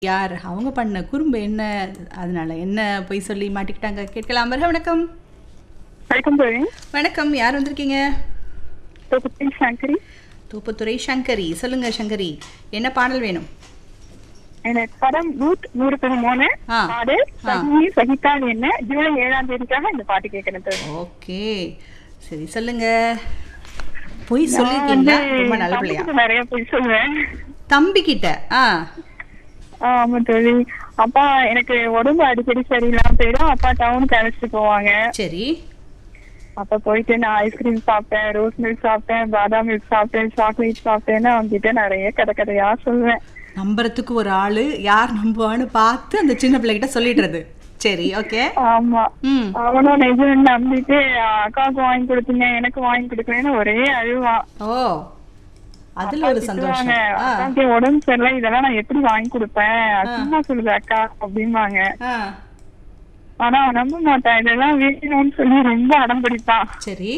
யார் அவங்க பண்ண குறும்பு என்ன அதனால என்ன பொய் சொல்லி மாட்டிக்கிட்டாங்க கேட்கலாம் வருக வணக்கம் வணக்கம் தோழி வணக்கம் யார் வந்திருக்கீங்க தொகுப்பி சங்கரி தூப்புத்துறை சங்கரி சொல்லுங்க சங்கரி என்ன பாடல் வேணும் எனக்கு படம் ரூட் நூறு பதிமூணு ஆ. பாடு சகி சகித்தான் என்ன ஜூலை ஏழாம் தேதிக்காக இந்த பாட்டு கேட்கணும் தோழி ஓகே சரி சொல்லுங்க பொய் சொல்லிருக்கீங்களா ரொம்ப நல்ல பிள்ளையா தம்பிக்கு நிறைய போய் சொல்லுவேன் தம்பி கிட்ட ஆ ஆமா தோழி அப்பா எனக்கு உடம்பு அடிக்கடி சரியில்லாம போயிடும் அப்பா டவுனுக்கு அழைச்சிட்டு போவாங்க சரி அப்ப போயிட்டு நான் ஐஸ்கிரீம் சாப்பிட்டேன் ரோஸ் மில்க் சாப்பிட்டேன் பாதாம் மில்க் சாப்பிட்டேன் சாக்லேட் சாப்பிட்டேன்னு அவங்க கிட்ட நிறைய கதை கதையா சொல்லுவேன் நம்புறதுக்கு ஒரு ஆளு யார் நம்புவான்னு பார்த்து அந்த சின்ன பிள்ளைகிட்ட சொல்லிடுறது சரி ஓகே ஆமா ம் அவனும் நிஜம் நம்பிட்டு அக்காவுக்கு வாங்கி கொடுத்தீங்க எனக்கு வாங்கி கொடுக்கலன்னு ஒரே அழுவான் ஓ அதுல ஒரு சந்தோஷம் திட்டுவாங்க, ஆ அக்காவுக்கு உடம்பு சரியில்லை இதெல்லாம் நான் எப்படி வாங்கி கொடுப்பேன் சும்மா சொல்லுது அக்கா அப்படிம்பாங்க ஆ ஆனா அவன் நம்ப மாட்டான் இதெல்லாம் வேணும்னு சொல்லி ரொம்ப அடம் பிடிப்பான் சரி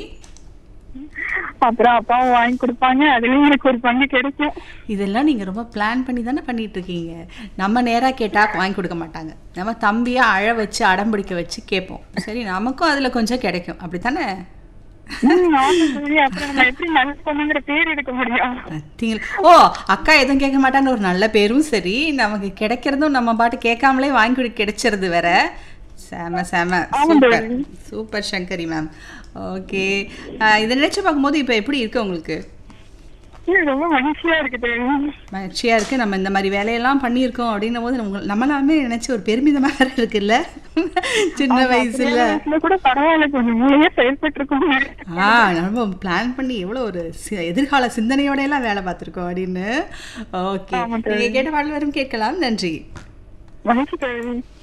அப்புறம் அப்பாவும் வாங்கி கொடுப்பாங்க அதுலயும் எனக்கு ஒரு பங்கு கிடைக்கும் இதெல்லாம் நீங்க ரொம்ப பிளான் பண்ணி தானே பண்ணிட்டு இருக்கீங்க நம்ம நேரா கேட்டா வாங்கி கொடுக்க மாட்டாங்க நம்ம தம்பியா அழ வச்சு அடம் பிடிக்க வச்சு கேட்போம் சரி நமக்கும் அதுல கொஞ்சம் கிடைக்கும் அப்படித்தானே ம், ஆமா சரி அப்புறம் நம்ம எப்படி நல்ல பொண்ணுங்கிற பேர் எடுக்க முடியும் பார்த்தீங்களா ஓ அக்கா எதுவும் கேட்க மாட்டான்னு ஒரு நல்ல பேரும் சரி நமக்கு கிடைக்கிறதும் நம்ம பாட்டு கேட்காமலே வாங்கி கொடு கிடைச்சிருது வேற செம செம super super Sankari ma'am okay இதை நினைச்சு பார்க்கும்போது இப்போ எப்படி இருக்கு உங்களுக்கு இது ரொம்ப மகிழ்ச்சியா இருக்கு தோழி மகிழ்ச்சியா இருக்கு நம்ம இந்த மாதிரி வேலையெல்லாம் பண்ணியிருக்கோம் அப்படின்னும் போது நம்ம நம்மளாமே நினைச்சு ஒரு பெருமிதமா வேற இருக்குல்ல சின்ன வயசுல வயசுல கூட பரவாயில்ல கொஞ்சம் மூளையே செயல்பட்டு இருக்கோம் ஆ நம்ம பிளான் பண்ணி எவ்வளோ ஒரு சி- எதிர்கால சிந்தனையோட எல்லாம் வேலை பார்த்துருக்கோம் அப்படின்னு ஓகே ஆமா நீங்க கேட்ட பாடல் வரும் கேட்கலாம் நன்றி மகிழ்ச்சி தோழி